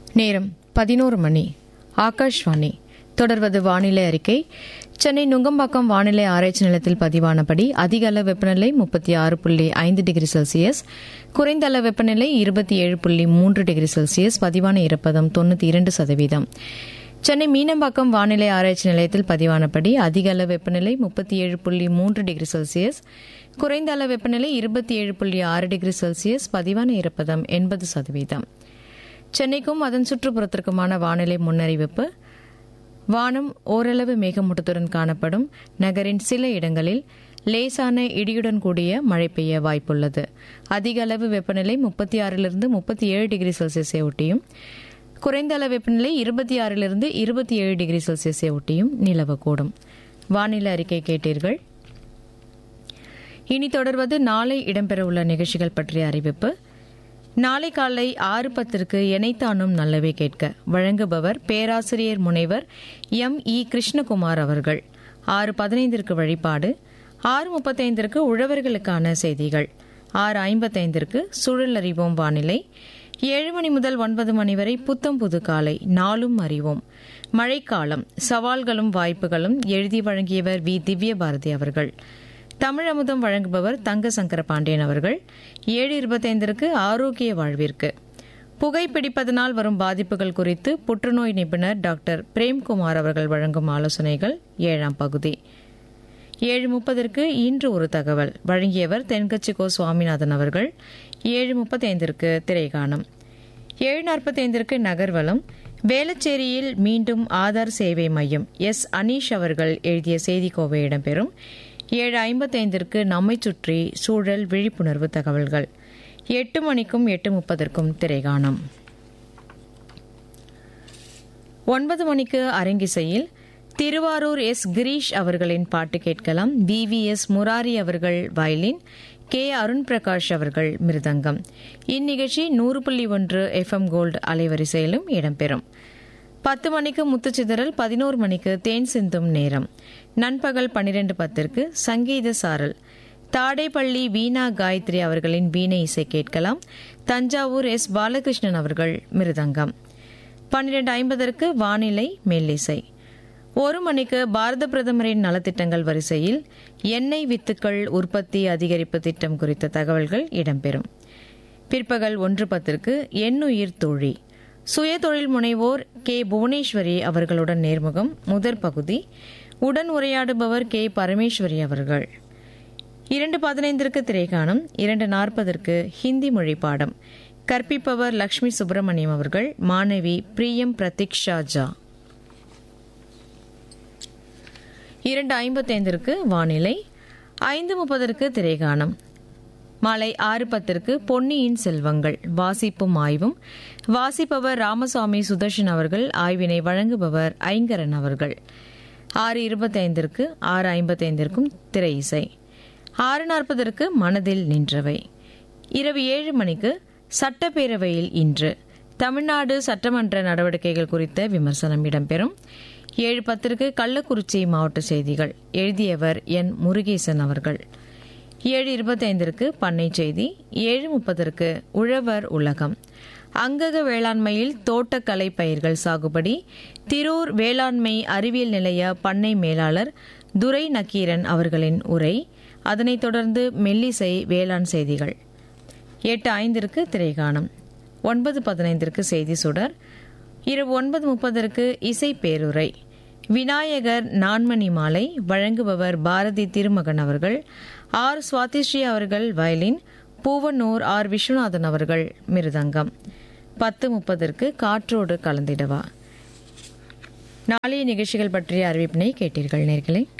நேரம் பதினோரு மணி ஆகாஷ்வாணி தொடர்வது வானிலை அறிக்கை சென்னை நுங்கம்பாக்கம் வானிலை ஆராய்ச்சி நிலையத்தில் பதிவானபடி அதிக அளவு வெப்பநிலை முப்பத்தி ஆறு புள்ளி ஐந்து டிகிரி செல்சியஸ் குறைந்த அளவு வெப்பநிலை இருபத்தி ஏழு புள்ளி மூன்று டிகிரி செல்சியஸ் பதிவான ஈரப்பதம் தொண்ணூற்றி இரண்டு சதவீதம் சென்னை மீனம்பாக்கம் வானிலை ஆராய்ச்சி நிலையத்தில் பதிவானபடி அதிக அளவு வெப்பநிலை முப்பத்தி ஏழு புள்ளி மூன்று டிகிரி செல்சியஸ் குறைந்த அளவு வெப்பநிலை இருபத்தி ஏழு புள்ளி ஆறு டிகிரி செல்சியஸ் பதிவான ஈரப்பதம் எண்பது சதவீதம் சென்னைக்கும் அதன் சுற்றுப்புறத்திற்குமான வானிலை முன்னறிவிப்பு வானம் ஓரளவு மேகமூட்டத்துடன் காணப்படும் நகரின் சில இடங்களில் லேசான இடியுடன் கூடிய மழை பெய்ய வாய்ப்புள்ளது அதிக அளவு வெப்பநிலை முப்பத்தி ஆறிலிருந்து முப்பத்தி ஏழு டிகிரி செல்சியஸை ஒட்டியும் குறைந்த அளவு வெப்பநிலை இருபத்தி ஆறிலிருந்து இருபத்தி ஏழு டிகிரி செல்சியஸை ஒட்டியும் நிலவக்கூடும் வானிலை அறிக்கை கேட்டீர்கள் இனி தொடர்வது நாளை இடம்பெறவுள்ள நிகழ்ச்சிகள் பற்றிய அறிவிப்பு நாளை காலை ஆறு பத்திற்கு எனைத்தானும் நல்லவே கேட்க வழங்குபவர் பேராசிரியர் முனைவர் எம் இ கிருஷ்ணகுமார் அவர்கள் ஆறு பதினைந்திற்கு வழிபாடு ஆறு முப்பத்தைந்திற்கு உழவர்களுக்கான செய்திகள் ஆறு ஐம்பத்தைந்திற்கு சூழல் அறிவோம் வானிலை ஏழு மணி முதல் ஒன்பது மணி வரை புத்தம் புது காலை நாளும் அறிவோம் மழைக்காலம் சவால்களும் வாய்ப்புகளும் எழுதி வழங்கியவர் வி திவ்ய பாரதி அவர்கள் தமிழ் அமுதம் வழங்குபவர் தங்க சங்கர பாண்டியன் அவர்கள் ஏழு இருபத்தைந்திற்கு ஆரோக்கிய வாழ்விற்கு புகைப்பிடிப்பதனால் வரும் பாதிப்புகள் குறித்து புற்றுநோய் நிபுணர் டாக்டர் பிரேம்குமார் அவர்கள் வழங்கும் ஆலோசனைகள் ஏழாம் பகுதி ஏழு முப்பதற்கு இன்று ஒரு தகவல் வழங்கியவர் தென்கட்சி கோ சுவாமிநாதன் அவர்கள் ஏழு முப்பத்தைந்திற்கு திரைகாணம் ஏழு நாற்பத்தைந்திற்கு நகர்வலம் வேளச்சேரியில் மீண்டும் ஆதார் சேவை மையம் எஸ் அனீஷ் அவர்கள் எழுதிய செய்திக்கோவை இடம்பெறும் ஏழு ஐம்பத்தைந்திற்கு நம்மை சுற்றி சூழல் விழிப்புணர்வு தகவல்கள் எட்டு மணிக்கும் எட்டு முப்பதற்கும் திரைகாணம் ஒன்பது மணிக்கு அரங்கிசையில் திருவாரூர் எஸ் கிரீஷ் அவர்களின் பாட்டு கேட்கலாம் வி வி எஸ் முராரி அவர்கள் வயலின் கே அருண் பிரகாஷ் அவர்கள் மிருதங்கம் இந்நிகழ்ச்சி நூறு புள்ளி ஒன்று எஃப்எம் கோல்டு அலைவரிசையிலும் இடம்பெறும் பத்து மணிக்கு முத்துச்சிதறல் பதினோரு மணிக்கு தேன் சிந்தும் நேரம் நண்பகல் பன்னிரண்டு பத்திற்கு சங்கீத சாரல் தாடைப்பள்ளி வீணா காயத்ரி அவர்களின் வீணை இசை கேட்கலாம் தஞ்சாவூர் எஸ் பாலகிருஷ்ணன் அவர்கள் மிருதங்கம் பன்னிரண்டு ஐம்பதற்கு வானிலை மெல்லிசை ஒரு மணிக்கு பாரத பிரதமரின் நலத்திட்டங்கள் வரிசையில் எண்ணெய் வித்துக்கள் உற்பத்தி அதிகரிப்பு திட்டம் குறித்த தகவல்கள் இடம்பெறும் பிற்பகல் ஒன்று பத்திற்கு எண்ணுயிர் தோழி சுய தொழில் முனைவோர் கே புவனேஸ்வரி அவர்களுடன் நேர்முகம் முதற் பகுதி உடன் உரையாடுபவர் கே பரமேஸ்வரி அவர்கள் இரண்டு பதினைந்திற்கு திரைக்காணும் இரண்டு நாற்பதற்கு ஹிந்தி மொழி பாடம் கற்பிப்பவர் லக்ஷ்மி சுப்பிரமணியம் அவர்கள் மாணவி பிரியம் பிரதீக்ஷா ஜா இரண்டு ஐம்பத்தைந்திற்கு வானிலை ஐந்து முப்பதற்கு திரைகாணம் மாலை ஆறு பத்திற்கு பொன்னியின் செல்வங்கள் வாசிப்பும் ஆய்வும் வாசிப்பவர் ராமசாமி சுதர்ஷன் அவர்கள் ஆய்வினை வழங்குபவர் ஐங்கரன் அவர்கள் ஆறு இருபத்தைந்திற்கு ஆறு ஐம்பத்தைந்திற்கும் திரை இசை ஆறு நாற்பதற்கு மனதில் நின்றவை இரவு ஏழு மணிக்கு சட்டப்பேரவையில் இன்று தமிழ்நாடு சட்டமன்ற நடவடிக்கைகள் குறித்த விமர்சனம் இடம்பெறும் ஏழு பத்திற்கு கள்ளக்குறிச்சி மாவட்ட செய்திகள் எழுதியவர் என் முருகேசன் அவர்கள் ஏழு இருபத்தைந்திற்கு பண்ணை செய்தி ஏழு முப்பதற்கு உழவர் உலகம் அங்கக வேளாண்மையில் தோட்டக்கலை பயிர்கள் சாகுபடி திரூர் வேளாண்மை அறிவியல் நிலைய பண்ணை மேலாளர் துரை நக்கீரன் அவர்களின் உரை அதனைத் தொடர்ந்து மெல்லிசை வேளாண் செய்திகள் எட்டு ஐந்திற்கு திரைகாணம் ஒன்பது பதினைந்திற்கு செய்தி சுடர் இரவு ஒன்பது முப்பதற்கு இசை பேருரை விநாயகர் நான்மணி மாலை வழங்குபவர் பாரதி திருமகன் அவர்கள் ஆர் சுவாதிஸ்ரீ அவர்கள் வயலின் பூவனூர் ஆர் விஸ்வநாதன் அவர்கள் மிருதங்கம் பத்து முப்பதற்கு காற்றோடு கலந்திடவா நாளைய நிகழ்ச்சிகள் பற்றிய அறிவிப்பினை கேட்டீர்கள் நேர்களே